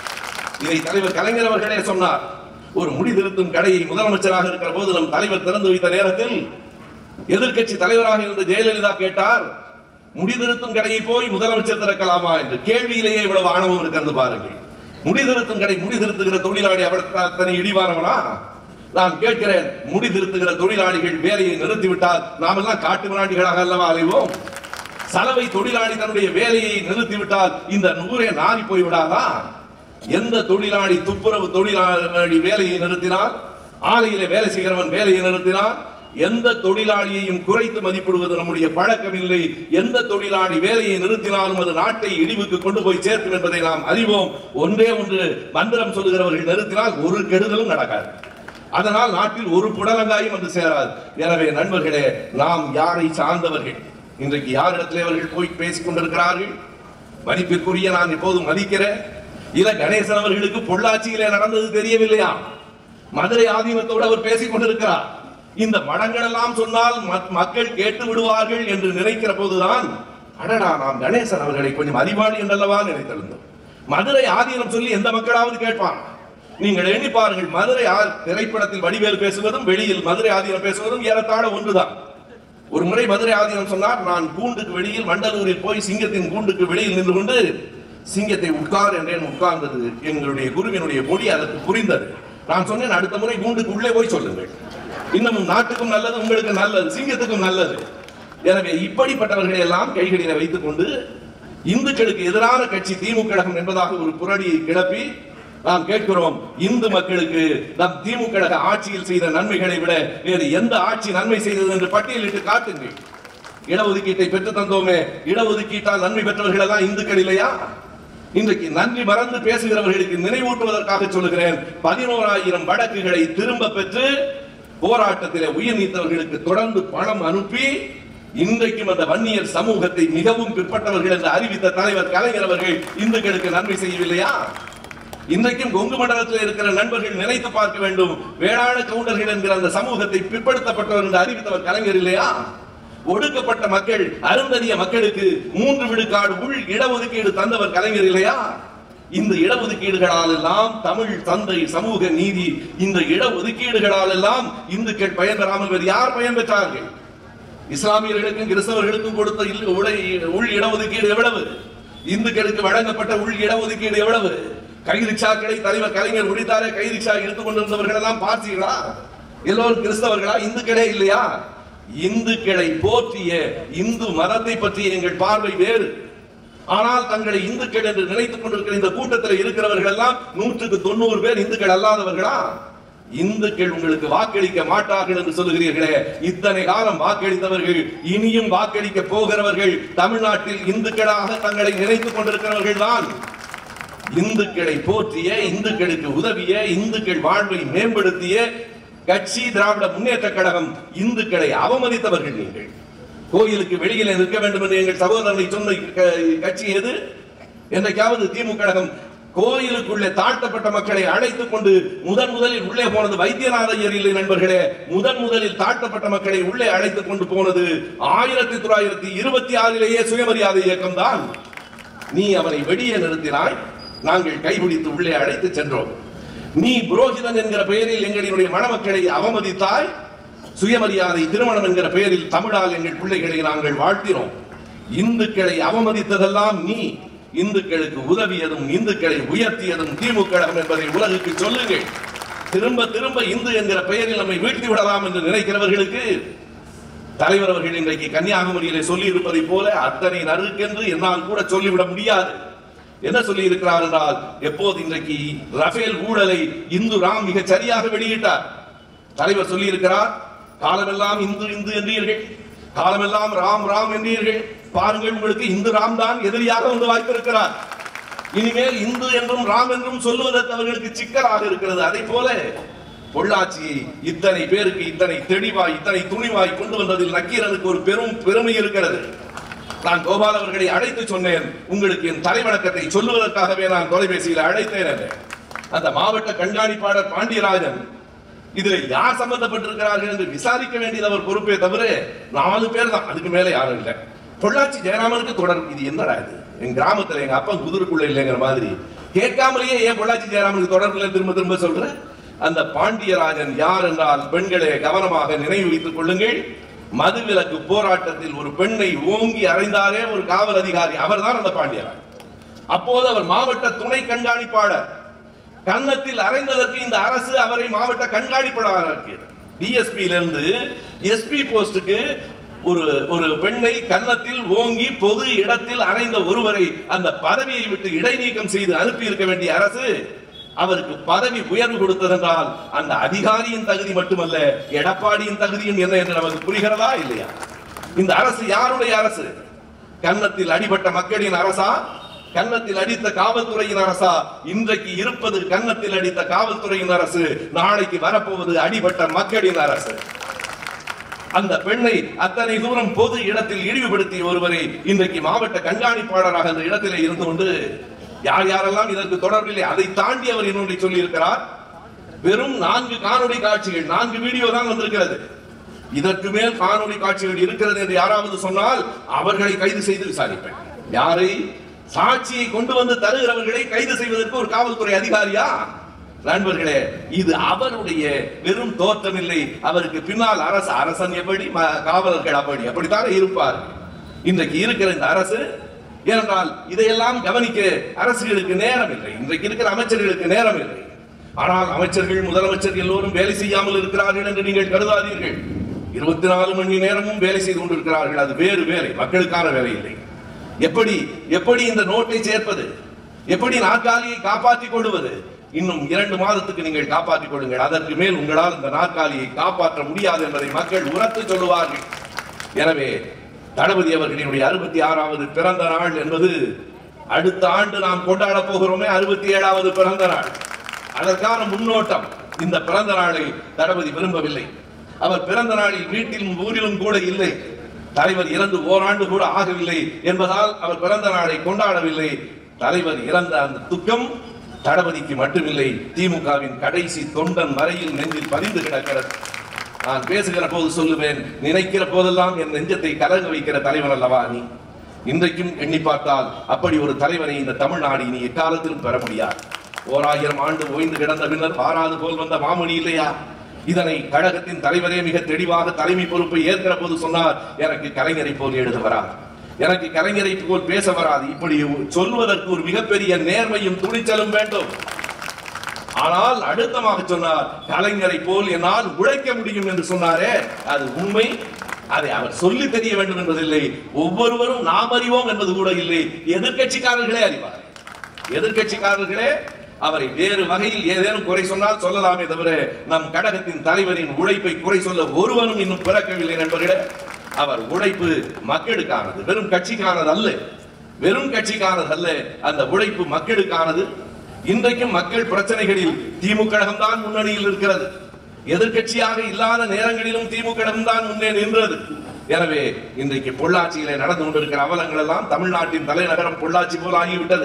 இதை தலைவர் கலைஞர் அவர்களே சொன்னார் ஒரு முடி திருத்தும் கடையை முதலமைச்சராக இருக்கிற போது நம் தலைவர் திறந்து வைத்த நேரத்தில் எதிர்க்கட்சி தலைவராக இருந்த ஜெயலலிதா கேட்டார் முடி திருத்தும் கடையை போய் முதலமைச்சர் திறக்கலாமா என்று கேள்வியிலேயே இவ்வளவு ஆணவம் இருக்கிறது பாருங்கள் முடி திருத்தும் கடை முடி திருத்துகிற தொழிலாளி அவர் அத்தனை இடிவானவனா நான் கேட்கிறேன் முடி திருத்துகிற தொழிலாளிகள் வேலையை நிறுத்திவிட்டால் நாம் எல்லாம் காட்டு மிராண்டிகளாக அல்லவா அலைவோம் சலவை தொழிலாளி தன்னுடைய வேலையை நிறுத்திவிட்டால் இந்த நூறே நாரி போய்விடாதா எந்த தொழிலாளி துப்புரவு தொழிலாளி வேலையை நிறுத்தினால் ஆலையிலே வேலை செய்கிறவன் வேலையை நிறுத்தினால் எந்த தொழிலாளியையும் குறைத்து மதிப்பிடுவது நம்முடைய பழக்கம் இல்லை எந்த தொழிலாளி வேலையை நிறுத்தினாலும் அது நாட்டை இழிவுக்கு கொண்டு போய் சேர்க்கும் என்பதை நாம் அறிவோம் ஒன்றே ஒன்று மந்திரம் சொல்லுகிறவர்கள் நிறுத்தினால் ஒரு கெடுதலும் நடக்காது அதனால் நாட்டில் ஒரு புடலங்காயும் வந்து சேராது எனவே நண்பர்களே நாம் யாரை சார்ந்தவர்கள் இன்றைக்கு யாரிடத்திலே அவர்கள் போய் பேசிக் கொண்டிருக்கிறார்கள் மதிப்பிற்குரிய நான் இப்போதும் மதிக்கிறேன் இல கணேசன் அவர்களுக்கு பொள்ளாச்சியிலே நடந்தது தெரியவில்லையா மதுரை ஆதீனத்தோடு அவர் பேசிக் கொண்டிருக்கிறார் இந்த மடங்கள் எல்லாம் சொன்னால் மக்- மக்கள் கேட்டு விடுவார்கள் என்று நினைக்கிற போதுதான் அடடா நாம் கணேசன் அவர்களை கொஞ்சம் அறிவாளி என்றல்லவா நினைத்திருந்தோம் மதுரை ஆதீனம் சொல்லி எந்த மக்களாவது கேட்பான் நீங்கள் எண்ணி பாருங்கள் மதுரை ஆ- திரைப்படத்தில் வடிவேல் பேசுவதும் வெளியில் மதுரை ஆதீனம் பேசுவதும் ஏறத்தாழ ஒன்றுதான் ஒரு முறை மதுரை ஆதீனம் சொன்னார் நான் கூண்டுக்கு வெளியில் வண்டலூரில் போய் சிங்கத்தின் கூண்டுக்கு வெளியில் நின்று கொண்டு சிங்கத்தை உட்கார் என்றேன் உட்கார்ந்தது எங்களுடைய குருவினுடைய மொழி அதற்கு புரிந்தது நான் சொன்னேன் அடுத்த முறை கூண்டுக்கு உள்ளே போய் சொல்லுங்கள் இன்னமும் நாட்டுக்கும் நல்லது உங்களுக்கு நல்லது சிங்கத்துக்கும் நல்லது எனவே இப்படிப்பட்டவர்களை எல்லாம் கைகளில வைத்துக் கொண்டு இந்துக்களுக்கு எதிரான கட்சி திமுக கழகம் என்பதாக ஒரு புரடியை கிளப்பி நாம் கேட்கிறோம் இந்து மக்களுக்கு நம் திமுக கழக ஆட்சியில் செய்த நன்மைகளை விட வேறு எந்த ஆட்சி நன்மை செய்தது என்று பட்டியலிட்டு காட்டுங்கள் இடஒதுக்கீட்டை பெற்று தந்தோமே இடஒதுக்கீட்டால் நன்மை பெற்றவர்கள் எல்லாம் இந்துக்கள் இல்லையா இன்றைக்கு நன்றி மறந்து பேசுகிறவர்களுக்கு நினைவூட்டுவதற்காக சொல்லுகிறேன் பதினோராயிரம் வழக்குகளை திரும்ப பெற்று போராட்டத்திலே உயிர் நீத்தவர்களுக்கு தொடர்ந்து பணம் அனுப்பி இன்றைக்கும் அந்த வன்னியர் சமூகத்தை மிகவும் பிற்பட்டவர்கள் என்று அறிவித்த தலைவர் கலைஞர் அவர்கள் இந்துக்களுக்கு நன்மை செய்யவில்லையா இன்றைக்கும் கொங்கு மண்டலத்தில் இருக்கிற நண்பர்கள் நினைத்து பார்க்க வேண்டும் வேளாண் கவுண்டர்கள் என்கிற அந்த சமூகத்தை பிற்படுத்தப்பட்டவர் என்று அறிவித்தவர் கலைஞர் இல்லையா ஒடுக்கப்பட்ட மக்கள் அருந்ததிய மக்களுக்கு மூன்று விழுக்காடு உள் இடஒதுக்கீடு தந்தவர் கலைஞர் இல்லையா இந்த இடஒதுக்கீடுகளால் எல்லாம் தமிழ் தந்தை சமூக நீதி இந்த இடஒதுக்கீடுகளால் எல்லாம் இந்துக்கள் பயன்பெறாமல் வேறு யார் பயன்பெற்றார்கள் இஸ்லாமியர்களுக்கும் கிறிஸ்தவர்களுக்கும் கொடுத்த இல்ல- உடை- உள் இடஒதுக்கீடு எவ்வளவு இந்துக்களுக்கு வழங்கப்பட்ட உள் இடஒதுக்கீடு எவ்வளவு கை ரிக்ஷாக்களை தலைவர் கலைஞர் முடித்தாரே கை ரிக்ஷா எடுத்துக் கொண்டிருந்தவர்கள் எல்லாம் பார்த்தீர்களா எல்லோரும் கிறிஸ்தவர்களா இந்துக்களே இல்லையா இந்துக்களை போற்றிய இந்து மதத்தை பற்றிய எங்கள் பார்வை வேறு ஆனால் தங்களை இந்துக்கள் என்று நினைத்துக் கொண்டிருக்கிற இந்த கூட்டத்தில் இருக்கிறவர்கள் எல்லாம் நூற்றுக்கு தொண்ணூறு பேர் இந்துக்கள் அல்லாதவர்களா இந்துக்கள் உங்களுக்கு வாக்களிக்க மாட்டார்கள் என்று சொல்லுகிறீர்களே இத்தனை காலம் வாக்களித்தவர்கள் இனியும் வாக்களிக்க போகிறவர்கள் தமிழ்நாட்டில் இந்துக்களாக தங்களை நினைத்துக் கொண்டிருக்கிறவர்கள் தான் இந்துக்களை போற்றிய இந்துக்களுக்கு உதவிய இந்துக்கள் வாழ்வை மேம்படுத்திய கட்சி திராவிட முன்னேற்ற கழகம் இந்துக்களை அவமதித்தவர்கள் நீங்கள் கோயிலுக்கு வெளியிலே நிற்க வேண்டும் என்று எங்கள் சகோதரனை சொன்ன க- கட்சி எது என்றைக்காவது திமுக கழகம் கோயிலுக்குள்ளே தாழ்த்தப்பட்ட மக்களை அழைத்துக் கொண்டு முதன் முதலில் உள்ளே போனது வைத்தியநாத ஐயர் இல்லை நண்பர்களே முதன் முதலில் தாழ்த்தப்பட்ட மக்களை உள்ளே அழைத்துக் கொண்டு போனது ஆயிரத்தி தொள்ளாயிரத்தி இருபத்தி ஆறிலேயே சுயமரியாதை இயக்கம் தான் நீ அவனை வெளியே நிறுத்தினாய் நாங்கள் கைபிடித்து உள்ளே அழைத்து சென்றோம் நீ புரோகிதன் என்கிற பெயரில் எங்களினுடைய மணமக்களை அவமதித்தாய் சுயமரியாதை திருமணம் என்கிற பெயரில் தமிழால் எங்கள் பிள்ளைகளை நாங்கள் வாழ்த்தினோம் இந்துக்களை அவமதித்ததெல்லாம் நீ இந்துக்களுக்கு உதவியதும் இந்துக்களை உயர்த்தியதும் திமுக கழகம் என்பதை உலகுக்கு சொல்லுங்கள் திரும்ப திரும்ப இந்து என்கிற பெயரில் நம்மை வீழ்த்தி விடலாம் என்று நினைக்கிறவர்களுக்கு தலைவர் அவர்கள் இன்றைக்கு கன்னியாகுமரியிலே சொல்லி இருப்பதை போல அத்தனை நறுக்கென்று என்னால் கூட சொல்லிவிட முடியாது என்ன சொல்லி இருக்கிறார் என்றால் எப்போது இன்றைக்கு ரஃபேல் ஊழலை இந்து ராம் மிக சரியாக வெளியிட்டார் தலைவர் சொல்லி இருக்கிறார் காலமெல்லாம் இந்து இந்து என்றீர்கள் காலமெல்லாம் ராம் ராம் என்றீர்கள் பாருங்கள் உங்களுக்கு இந்து ராம் தான் எதிரியாக வந்து வாய்ப்பிருக்கிறார் இனிமேல் இந்து என்றும் ராம் என்றும் சொல்லுவதற்கு அவர்களுக்கு சிக்கலாக இருக்கிறது அதை போல பொள்ளாச்சியை இத்தனை பேருக்கு இத்தனை தெளிவாய் இத்தனை துணிவாய் கொண்டு வந்ததில் நக்கீரனுக்கு ஒரு பெரும் பெருமை இருக்கிறது நான் கோபால் அவர்களை அழைத்து சொன்னேன் உங்களுக்கு என் தலைவணக்கத்தை சொல்லுவதற்காகவே நான் தொலைபேசியில் அழைத்தேன் என்றேன். அந்த மாவட்ட கண்காணிப்பாளர் பாண்டியராஜன் இதுல யார் சம்பந்தப்பட்டிருக்கிறார்கள் என்று விசாரிக்க வேண்டியது அவர் பொறுப்பே தவிர நாலு பேர் தான் அதுக்கு மேல யாரும் இல்லை பொள்ளாச்சி ஜெயராமனுக்கு தொடர் இது என்னடா இது என் கிராமத்துல எங்க அப்பா குதிரைக்குள்ள இல்லைங்கிற மாதிரி கேட்காமலேயே ஏன் பொள்ளாச்சி ஜெயராமனுக்கு தொடர்பு இல்லை திரும்ப திரும்ப சொல்ற அந்த பாண்டியராஜன் யார் என்றால் பெண்களை கவனமாக நினைவு வைத்துக் கொள்ளுங்கள் மதுவிலக்கு போராட்டத்தில் ஒரு பெண்ணை ஓங்கி அறைந்தாரே ஒரு காவல் அதிகாரி அவர்தான் அந்த பாண்டியராஜன் அப்போது அவர் மாவட்ட துணை கண்காணிப்பாளர் கன்னத்தில் அறைந்ததற்கு இந்த அரசு அவரை மாவட்ட கண்காணிப்பாளராக்கியது டிஎஸ்பியில இருந்து எஸ்பி போஸ்டுக்கு ஒரு ஒரு பெண்ணை கன்னத்தில் ஓங்கி பொது இடத்தில் அறைந்த ஒருவரை அந்த பதவியை விட்டு இடைநீக்கம் செய்து அனுப்பி இருக்க வேண்டிய அரசு அவருக்கு பதவி உயர்வு கொடுத்ததென்றால் அந்த அதிகாரியின் தகுதி மட்டுமல்ல எடப்பாடியின் தகுதியும் என்ன என்று நமக்கு புரிகிறதா இல்லையா இந்த அரசு யாருடைய அரசு கன்னத்தில் அடிபட்ட மக்களின் அரசா கன்னத்தில் அடித்த காவல்துறையின் அரசா இன்றைக்கு இருப்பது கன்னத்தில் அடித்த காவல்துறையின் அரசு நாளைக்கு வரப்போவது அடிபட்ட மக்களின் அரசு அந்த பெண்ணை அத்தனை தூரம் பொது இடத்தில் இழிவுபடுத்திய ஒருவரை இன்றைக்கு மாவட்ட கண்காணிப்பாளராக அந்த இடத்திலே இருந்து கொண்டு யார் யாரெல்லாம் இதற்கு தொடர்பில்லை அதை தாண்டி அவர் இன்னொன்றை சொல்லி இருக்கிறார் வெறும் நான்கு காணொளி காட்சிகள் நான்கு வீடியோ தான் வந்திருக்கிறது இதற்கு மேல் காணொளி காட்சிகள் இருக்கிறது என்று யாராவது சொன்னால் அவர்களை கைது செய்து விசாரிப்பேன் யாரை சாட்சியை கொண்டு வந்து தருகிறவர்களை கைது செய்வதற்கு ஒரு காவல்துறை அதிகாரியா நண்பர்களே இது அவருடைய வெறும் தோற்றம் இல்லை அவருக்கு பின்னால் அரசு அரசன் எப்படி ம- காவலர்கள் அப்படி அப்படித்தானே இருப்பார் இன்றைக்கு இருக்கிற இந்த அரசு ஏனென்றால் இதையெல்லாம் கவனிக்க அரசுகளுக்கு நேரம் இல்லை இன்றைக்கு இருக்கிற அமைச்சர்களுக்கு நேரம் இல்லை ஆனால் அமைச்சர்கள் முதலமைச்சர் எல்லோரும் வேலை செய்யாமல் இருக்கிறார்கள் என்று நீங்கள் கருதாதீர்கள் இருபத்தி நாலு மணி நேரமும் வேலை செய்து கொண்டிருக்கிறார்கள் அது வேறு வேலை மக்களுக்கான வேலை இல்லை எப்படி எப்படி இந்த நோட்டை சேர்ப்பது எப்படி நாற்காலியை காப்பாற்றிக் கொள்வது இன்னும் இரண்டு மாதத்துக்கு நீங்கள் காப்பாற்றிக் கொள்ளுங்கள் அதற்கு மேல் உங்களால் இந்த நாற்காலியை காப்பாற்ற முடியாது என்பதை மக்கள் உரத்து சொல்லுவார்கள் எனவே தளபதி அவர்களினுடைய அறுபத்தி ஆறாவது பிறந்த நாள் என்பது அடுத்த ஆண்டு நாம் கொண்டாட போகிறோமே அறுபத்தி ஏழாவது பிறந்த நாள் அதற்கான முன்னோட்டம் இந்த பிறந்த நாளை தளபதி விரும்பவில்லை அவர் பிறந்த நாளில் வீட்டிலும் ஊரிலும் கூட இல்லை தலைவர் இறந்து ஓராண்டு கூட ஆகவில்லை என்பதால் அவர் பிறந்த நாளை கொண்டாடவில்லை தலைவர் இறந்த அந்த துக்கம் தளபதிக்கு மட்டுமில்லை திமுகவின் கடைசி தொண்டன் வரையில் நெஞ்சில் பதிந்து கிடக்கிறது நான் பேசுகிற போது சொல்லுவேன் நினைக்கிற போதெல்லாம் என் நெஞ்சத்தை கலங்க வைக்கிற தலைவன் அல்லவா நீ இன்றைக்கும் எண்ணி பார்த்தால் அப்படி ஒரு தலைவனை இந்த தமிழ்நாடு இனி எக்காலத்திலும் பெற முடியாது ஓர் ஆயிரம் ஆண்டு ஓய்ந்து கிடந்த பின்னர் பாராது போல் வந்த மாமணி இல்லையா இதனை கழகத்தின் தலைவரே மிக தெளிவாக தலைமை பொறுப்பை ஏற்கிற போது சொன்னார் எனக்கு கலைஞரை போல் எழுத வராது எனக்கு கலைஞரை போல் பேச வராது இப்படி சொல்வதற்கு ஒரு மிகப்பெரிய நேர்மையும் துணிச்சலும் வேண்டும் ஆனால் அழுத்தமாக சொன்னார் கலைஞரை போல் என்னால் உழைக்க முடியும் என்று சொன்னாரே அது உண்மை அதை அவர் சொல்லி தெரிய வேண்டும் என்பதில்லை ஒவ்வொருவரும் நாம் அறிவோம் என்பது கூட இல்லை எதிர்க்கட்சிக்காரர்களே அறிவார் எதிர்க்கட்சிக்காரர்களே அவரை வேறு வகையில் ஏதேனும் குறை சொன்னால் சொல்லலாமே தவிர நம் கழகத்தின் தலைவரின் உழைப்பை குறை சொல்ல ஒருவனும் இன்னும் பிறக்கவில்லை நண்பர்களே அவர் உழைப்பு மக்களுக்கானது வெறும் கட்சிக்கானது அல்ல வெறும் கட்சிக்கானது அல்ல அந்த உழைப்பு மக்களுக்கானது இன்றைக்கும் மக்கள் பிரச்சனைகளில் திமுக கழகம் தான் முன்னணியில் இருக்கிறது எதிர்க்கட்சியாக இல்லாத நேரங்களிலும் திமுக கழகம் தான் முன்னே நின்றது எனவே இன்றைக்கு பொள்ளாச்சியிலே நடந்து கொண்டிருக்கிற அவலங்கள் எல்லாம் தமிழ்நாட்டின் தலைநகரம் பொள்ளாச்சி போல ஆகிவிட்டது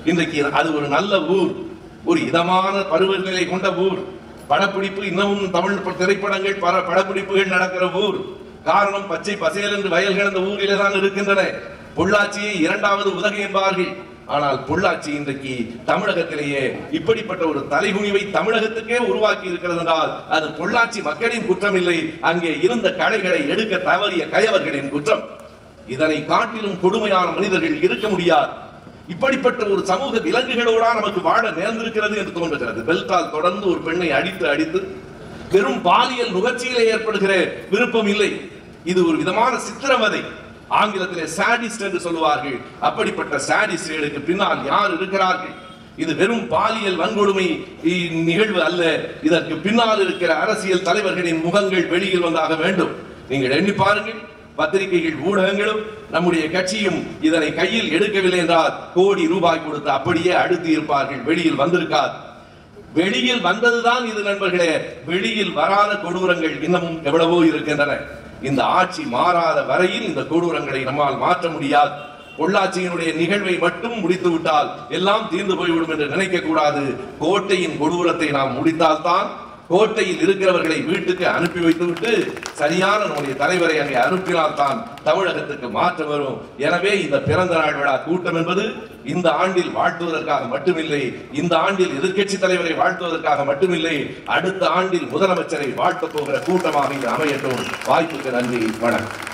இன்றைக்கு அது ஒரு நல்ல ஊர் ஒரு இதமான பருவநிலை கொண்ட ஊர் படப்பிடிப்பு இன்னமும் தமிழ் திரைப்படங்கள் பல படப்பிடிப்புகள் நடக்கிற ஊர் காரணம் பச்சை பசேல் என்று வயல்கள் அந்த ஊரிலே தான் இருக்கின்றன பொள்ளாச்சியை இரண்டாவது உதகை என்பார்கள் ஆனால் பொள்ளாச்சி இன்றைக்கு தமிழகத்திலேயே இப்படிப்பட்ட ஒரு தலைகுனிவை தமிழகத்துக்கே உருவாக்கி இருக்கிறது என்றால் அது பொள்ளாச்சி மக்களின் குற்றம் இல்லை அங்கே இருந்த கடைகளை எடுக்க தவறிய கயவர்களின் குற்றம் இதனை காட்டிலும் கொடுமையான மனிதர்கள் இருக்க முடியாது இப்படிப்பட்ட ஒரு சமூக விலங்குகளோடா நமக்கு வாழ நேர்ந்திருக்கிறது என்று தோன்றுகிறது பெல்டால் தொடர்ந்து ஒரு பெண்ணை அடித்து அடித்து வெறும் பாலியல் நுகர்ச்சியிலே ஏற்படுகிற விருப்பம் இல்லை இது ஒரு விதமான சித்திரவதை ஆங்கிலத்திலே சாடிஸ்ட் என்று சொல்லுவார்கள் அப்படிப்பட்ட சாடிஸ்டுகளுக்கு பின்னால் யார் இருக்கிறார்கள் இது வெறும் பாலியல் வன்கொடுமை இ- நிகழ்வு அல்ல இதற்கு பின்னால் இருக்கிற அரசியல் தலைவர்களின் முகங்கள் வெளியில் வந்தாக வேண்டும் நீங்கள் எண்ணி பாருங்கள் பத்திரிகைகள் ஊடகங்களும் நம்முடைய கட்சியும் இதனை கையில் எடுக்கவில்லை என்றால் கோடி ரூபாய் கொடுத்து அப்படியே அடுத்து இருப்பார்கள் வெளியில் வந்திருக்காது வெளியில் வந்ததுதான் இது நண்பர்களே வெளியில் வராத கொடூரங்கள் இன்னமும் எவ்வளவோ இருக்கின்றன இந்த ஆட்சி மாறாத வரையில் இந்த கொடூரங்களை நம்மால் மாற்ற முடியாது பொள்ளாச்சியினுடைய நிகழ்வை மட்டும் முடித்து விட்டால் எல்லாம் தீர்ந்து போய்விடும் என்று நினைக்க கூடாது கோட்டையின் கொடூரத்தை நாம் முடித்தால்தான் கோட்டையில் இருக்கிறவர்களை வீட்டுக்கு அனுப்பி வைத்துவிட்டு சரியான நம்முடைய தலைவரை அங்கே அனுப்பினால்தான் தமிழகத்துக்கு மாற்றம் வரும் எனவே இந்த பிறந்த நாள் விழா கூட்டம் என்பது இந்த ஆண்டில் வாழ்த்துவதற்காக மட்டுமில்லை இந்த ஆண்டில் எதிர்க்கட்சி தலைவரை வாழ்த்துவதற்காக மட்டுமில்லை அடுத்த ஆண்டில் முதலமைச்சரை வாழ்த்தப் போகிற கூட்டமாக இது அமையட்டும் வாய்ப்புக்கு நன்றி வணக்கம்